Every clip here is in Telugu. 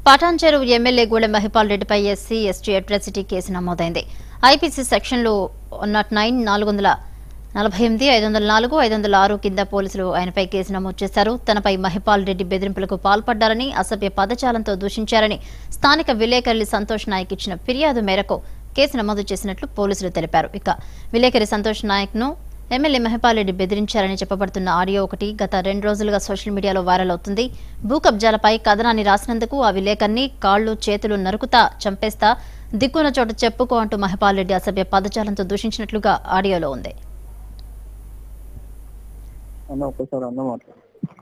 పటాన్ చెరువు ఎమ్మెల్యే గూడెం మహిపాల్ రెడ్డిపై ఎస్సీ ఎస్టీ అట్రాసిటీ కేసు నమోదైంది ఐపీసీ సెక్షన్లు నాట్ నైన్ నాలుగు వందల నలభై ఎనిమిది ఐదు వందల నాలుగు ఐదు వందల ఆరు కింద పోలీసులు ఆయనపై కేసు నమోదు చేశారు తనపై మహిపాల్ రెడ్డి బెదిరింపులకు పాల్పడ్డారని అసభ్య పదజాలంతో దూషించారని స్థానిక విలేకరి సంతోష్ నాయక్ ఇచ్చిన ఫిర్యాదు మేరకు కేసు నమోదు చేసినట్లు పోలీసులు తెలిపారు ఇక విలేకరి సంతోష్ నాయక్ ను ఎమ్మెల్యే మహిపాల్ రెడ్డి బెదిరించారని చెప్పబడుతున్న ఆడియో ఒకటి గత రెండు రోజులుగా సోషల్ మీడియాలో వైరల్ అవుతుంది భూ కబ్జాలపై కథనాన్ని రాసినందుకు ఆ విలేకరిని కాళ్లు చేతులు నరుకుతా చంపేస్తా దిక్కున్న చోట చెప్పుకో అంటూ మహిపాల్ రెడ్డి అసభ్య పదజాలంతో దూషించినట్లుగా ఆడియోలో ఉంది అన్న ఒక్కసారి అన్న మాట్లాడు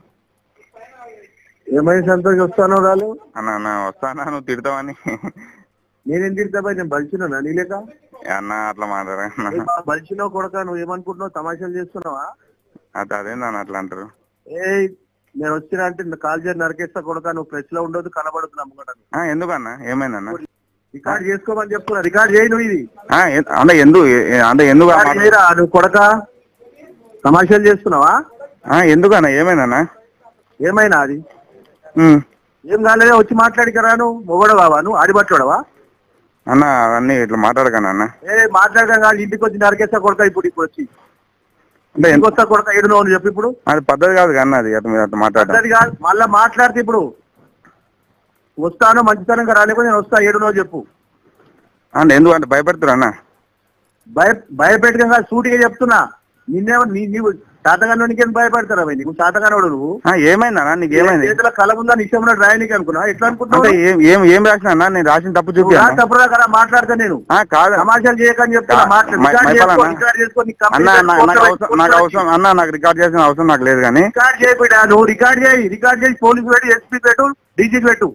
ఏమైంది సంతోష్ వస్తాను రాలు అన్న అన్న వస్తానా నువ్వు తిడతావని నేనేం తిడతా బాయ్ నేను బలిచినా నీలేక అన్న అట్లా మాట్లాడ బలిచినావు కొడక నువ్వు ఏమనుకుంటున్నావు తమాషాలు చేస్తున్నావా అది అదేందన్న అట్లా అంటారు ఏ నేను వచ్చినా అంటే కాల్ చేసి నరికేస్తా కొడక నువ్వు ప్రెస్ లో ఉండదు కనబడుతున్నా ముంగట ఆ, ఎందుకన్న ఏమైందన్న రికార్డ్ చేసుకోమని చెప్తున్నా రికార్డ్ చేయి నువ్వు ఇది ఆ, ఎ- అంటే ఎందుకు ఎ- ఎ- అంటే ఎందుకు ఆ రికార్డ్ మాట- చేయరా నువ్వు కొడక తమాషాలు చేస్తున్నావా ఆ, ఎందుకన్న ఏమైందన్న ఏమైనా అది ఉమ్. ఏం కాలేదా వచ్చి మాట్లాడికరా నువ్వు మొగడవా నువ్వు ఆడిపట్టుడవా అన్న అవన్నీ ఇట్లా మాట్లాడకన్నా అన్న ఏ మాట్లాడడం కాదు ఇంటికి వచ్చి నరికేస్తా కొడక ఇప్పుడు ఇప్పుడు వచ్చి అంటే ఇంటికి వస్తా కొడక ఏడు నువ్వు చెప్పి ఇప్పుడు అది పద్ధతి కాదు కన్నా అది అట్లా మీరు అట్లా మాట్లాడడం పద్ధతి కాదు మళ్ళా మాట్లాడితే ఇప్పుడు వస్తాను మంచితనంగా రాలేకపోతే నేను వస్తా ఏడు నువ్వు చెప్పు అంటే ఎందుకు అంటే భయపెడతారు అన్న భయ భయపెట్టడం కాదు సూటిగా చెప్తున్నా నిన్నేమో నీ నీవు శాతగానోనికి ఏం భయపడతారా భయ్ నీకు శాతగానోడు నువ్వు ఆ, ఏమైందన్న నీకు ఏమైంది చేతుల కళ ఉందా నిశ్చయం రాయనికి అనుకున్నా ఎట్లా అంటే అనుకుంటున్నావు ఏం ఏం ఏం రాసిన అన్న నేను రాసిన తప్పు నువ్వు చూపి రా అన్న తప్పురా కదా మాట్లాడతా నేను ఆ, కాదు సమాచారం చేయకని చెప్తున్నా కా- మాట్లాడు మై- రికార్డ్ మైపాల్ చేసుకో అన్న. రికార్డ్ చేసుకో నీకు అన్న కంప్లీట్ నా- నాకు అవసరం నాకు అవసరం అన్న నాకు రికార్డ్ చేసిన అవసరం నాకు లేదు కానీ రికార్డ్ చేయబిడా నువ్వు రికార్డ్ చేయి రికార్డ్ చేసి పోలీసు పెట్టు ఎస్పీ పెట్టు డీజీ పెట్టు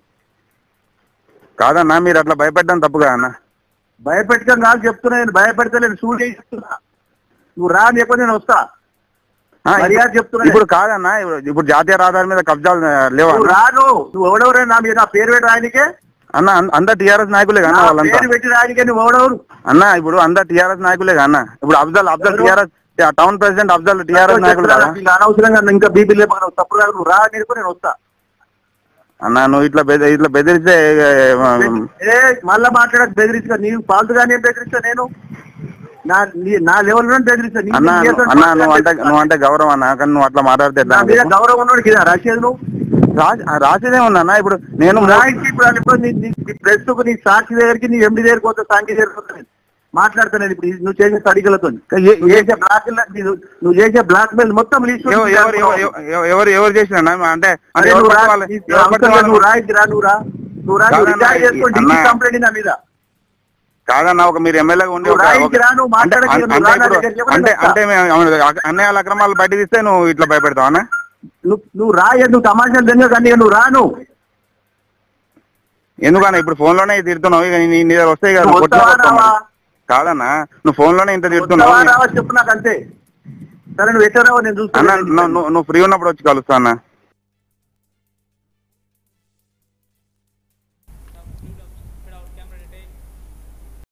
కాదన్నా మీరు అట్లా భయపెట్టడం తప్పు కదా అన్న భయపెట్టడం కాదు చెప్తున్నా నేను భయపెడతలేను సూట్ చేసి చెప్తున్నా నువ్వు రా లేకపోతే నేను వస్తా ఆ, మర్యాద చెప్తున్నా ఇప్పుడు కాదన్నా ఇప్పుడు ఇప్పుడు జాతీయ రహదారి మీద కబ్జాలు లేవా నువ్వు రాను నువ్వు ఎవడెవరే నా మీద నా పేరు పెట్టి రాయనికే అన్న అన్- అందరు టీఆర్ఎస్ నాయకులే నా కన్నా వాళ్ళంతా పేరు పెట్టి రాయనికే నువ్వు ఎవడెవరు అన్న ఇప్పుడు అందరు టీఆర్ఎస్ నాయకులే కన్నా ఇప్పుడు అఫ్జల్ అఫ్జల్ ఎవరు? TRS town president Afzal TRS నాయకులు కదా ఇంకా అనవసరంగా ఇంకా బీపీ లేపక నువ్వు తప్పుడు కాదు నువ్వు రా నేర్చుకో నేను వస్తా అన్న నువ్వు ఇట్లా బెద- ఇట్లా బెదిరిస్తే ఏ మళ్ళా మాట్లాడక బెదిరించా నీవు పాల్తుగానే బెదిరిస్తా నేను నా నీ- నా లెవెల్ లో బెదిరిస్తా నీ- అన్న నీ చేతులు అన్న నువ్వు అంటే మాట్లాడితే నువ్వు అంటే గౌరవం అన్న కానీ నువ్వు అట్లా మాట్లాడితే ఎట్లా నా మీద గౌరవం ఉన్నాడు కదా రాసేది నువ్వు రాసి- రాసేదే ఉందన్న ఇప్పుడు నేను నువ్వు రాయించి ఇప్పుడు వాళ్ళు ఇప్పుడు నీ- నీ- నీ ప్రెస్ కు నీ సాక్షి దగ్గరికి నీ ఎండి దగ్గరికి పోతే సాంఖ్య దగ్గరికి పోతా నేను. మాట్లాడుతున్నాను ఇప్పుడు ఇది నువ్వు చేసే తడికలతో ఏ- నువ్వు చేసే బ్లాక్ నువ్వు చేసే బ్లాక్ మెయిల్ మొత్తం లిస్ట్ ఎవ- ఎవరు ఎవరు ఎవరు- ఎవరు ఎవరు చేసిన అంటే అంటే ఎవరు నువ్వు రా పడితే వాళ్ళు- నీ ఎవరు పడితే అవసరం లేదు, నువ్వు వాళ్ళు- రాయించి రా నువ్వు రా నువ్వు రా నువ్వు కాదన్నా, రికార్డ్ చేసుకోండి అన్నా. కంప్లైంట్ నా మీద కాదన్న ఒక మీరు ఎమ్మెల్యేగా ఉండి నువ్వు ఒక- రాయించి రా, నువ్వు అంటే మాట్లాడకు, అంటే నువ్వు రా, నా ఇప్పుడు- దగ్గరికి ఎవరు అంటే వస్తా? అంటే మేము అవును, అన్నయ్య అక్రమాలు బయట తీస్తే నువ్వు ఇట్లా భయపెడతావు అన్న నువ్వు నువ్వు రా నువ్వు తమాషాలు తెలియదు కానీ ఇక నువ్వు రాను ఎందుకన్నా ఇప్పుడు ఫోన్ లోనే తిడుతున్నావు ఇక నీ నీ దగ్గర వస్తాయి కదా నువ్వు కొట్టినా వస్తావా కొడతావు రావా? మరి. కాదన్నా నువ్వు ఫోన్ లోనే ఇంత తిడుతున్నావు వస్తావా రావా చెప్పు నాకు అంతే సరే నువ్వు ఎట్లా రావో నేను అన్న చూస్తాను నువ్వు- నువ్వు నువ్వు ఫ్రీ ఉన్నప్పుడు వచ్చి కలుస్తా అన్న